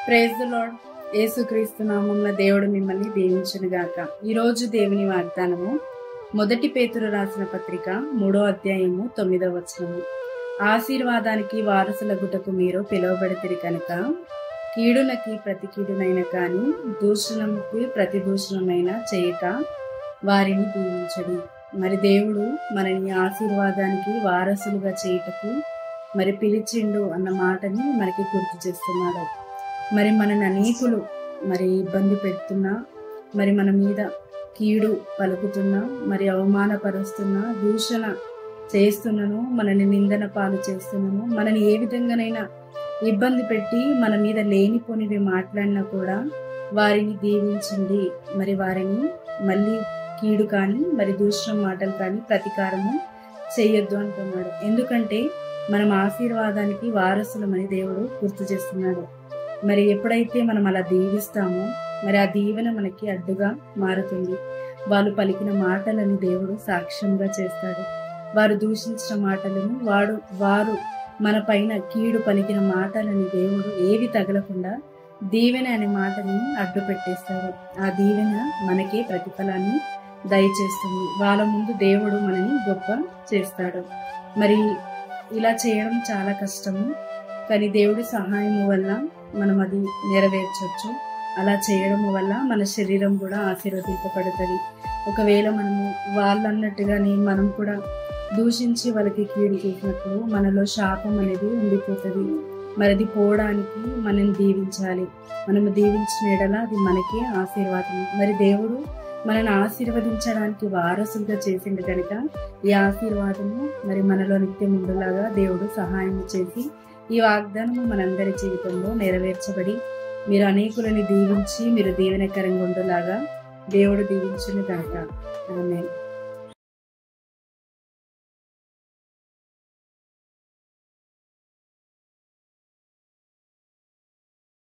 praise the lord యేసుక్రీస్తు నామంలో దేవుడు మిమ్మల్ని దీవించును గాక ఈ రోజు దేవుని వాగ్దానము మొదటి పేతురు రాసిన పత్రిక మూడో అధ్యాయము తొమ్మిదవ వచనము ఆశీర్వాదానికి వారసులగుటకు మీరు పిలువబడితిరి కనుక కీడులకి ప్రతి కీడునైన కానీ దూషణముకి ప్రతి దూషణమైన చేయక వారిని దీవించడి మరి దేవుడు మనని ఆశీర్వాదానికి వారసులుగా చేయుటకు మరి పిలిచిండు అన్న మాటని మనకి గుర్తు చేస్తున్నాడు మరి మనని అనేకులు మరి ఇబ్బంది పెడుతున్నా మరి మన మీద కీడు పలుకుతున్నా మరి అవమానపరుస్తున్నా దూషణ చేస్తున్నాను మనని నిందన పాలు చేస్తున్నాను మనని ఏ విధంగానైనా ఇబ్బంది పెట్టి మన మీద లేనిపోనివి మాట్లాడినా కూడా వారిని దీవించింది మరి వారిని మళ్ళీ కీడు కానీ మరి దూషణ మాటలు కానీ ప్రతీకారము చేయొద్దు అంటున్నాడు ఎందుకంటే మనం ఆశీర్వాదానికి వారసులమని దేవుడు గుర్తు చేస్తున్నాడు మరి ఎప్పుడైతే మనం అలా దీవిస్తామో మరి ఆ దీవెన మనకి అడ్డుగా మారుతుంది వాళ్ళు పలికిన మాటలని దేవుడు సాక్ష్యంగా చేస్తాడు వారు దూషించిన మాటలను వాడు వారు మన పైన కీడు పలికిన మాటలని దేవుడు ఏవి తగలకుండా దీవెన అనే మాటని అడ్డు పెట్టేస్తాడు ఆ దీవెన మనకే ప్రతిఫలాన్ని దయచేస్తుంది వాళ్ళ ముందు దేవుడు మనని గొప్ప చేస్తాడు మరి ఇలా చేయడం చాలా కష్టము కానీ దేవుడి సహాయం వల్ల మనం అది నెరవేర్చవచ్చు అలా చేయడం వల్ల మన శరీరం కూడా ఆశీర్వదింపబడుతుంది ఒకవేళ మనము వాళ్ళన్నట్టుగానే మనం కూడా దూషించి వాళ్ళకి కీడు చేసినప్పుడు మనలో శాపం అనేది ఉండిపోతుంది మరి అది పోవడానికి మనం దీవించాలి మనము దీవించిన ఎడల అది మనకే ఆశీర్వాదం మరి దేవుడు మనల్ని ఆశీర్వదించడానికి వారసులుగా చేసిండు కనుక ఈ ఆశీర్వాదము మరి మనలో నిత్యం ఉండేలాగా దేవుడు సహాయం చేసి ఈ వాగ్దానము మనందరి జీవితంలో నెరవేర్చబడి మీరు అనేకులని దీవించి మీరు దీవెనకరంగా ఉండేలాగా దేవుడు దీవించును కాక ఆమె